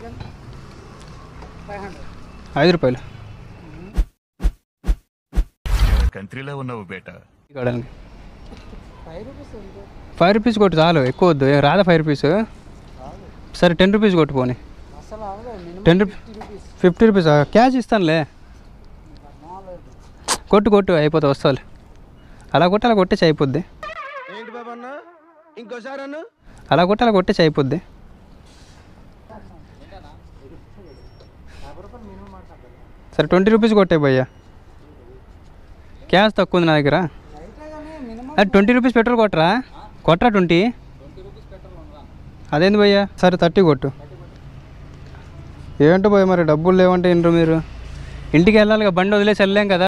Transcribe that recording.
chicken five hundred ఐదు రూపాయలు కంట్రీలో ఉన్నావు బేటా కావడానికి ఫైవ్ రూపీస్ ఉంది ఫైవ్ రూపీస్ కొట్టు చాలు ఎక్కువ వద్దు ఏం రాదా ఫైవ్ రూపీస్ సరే టెన్ రూపీస్ కొట్టు పోనీ అసలు అవ్వలేదు minimum ten rupee fifty rupees fifty rupees cash ఇస్తానులే మామూలు కొట్టు కొట్టు అయిపోతుంది వస్తాను అలా కొట్టి అలా కొట్టేసి అయిపోద్ది ఏంటి బాబు అన్న ఇంకోసారి అన్న అలా కొట్టి అలా కొట్టేసి అయిపోద్ది సరే ట్వంటీ రూపీస్ కొట్టే భయ్యా క్యాష్ తక్కువ ఉంది నా దగ్గర అయితే కానీ మినిమం అది ట్వంటీ రూపీస్ పెట్రోల్ కొట్టరా కొట్టరా ట్వంటీ అదేంది భయ్యా సరే థర్టీ కొట్టు ఏంటో భయ్య మరి డబ్బులు లేవంటే ఇండ్రు మీరు ఇంటికి వెళ్ళాలిగా బండి వదిలేసి వెళ్ళలేం కదా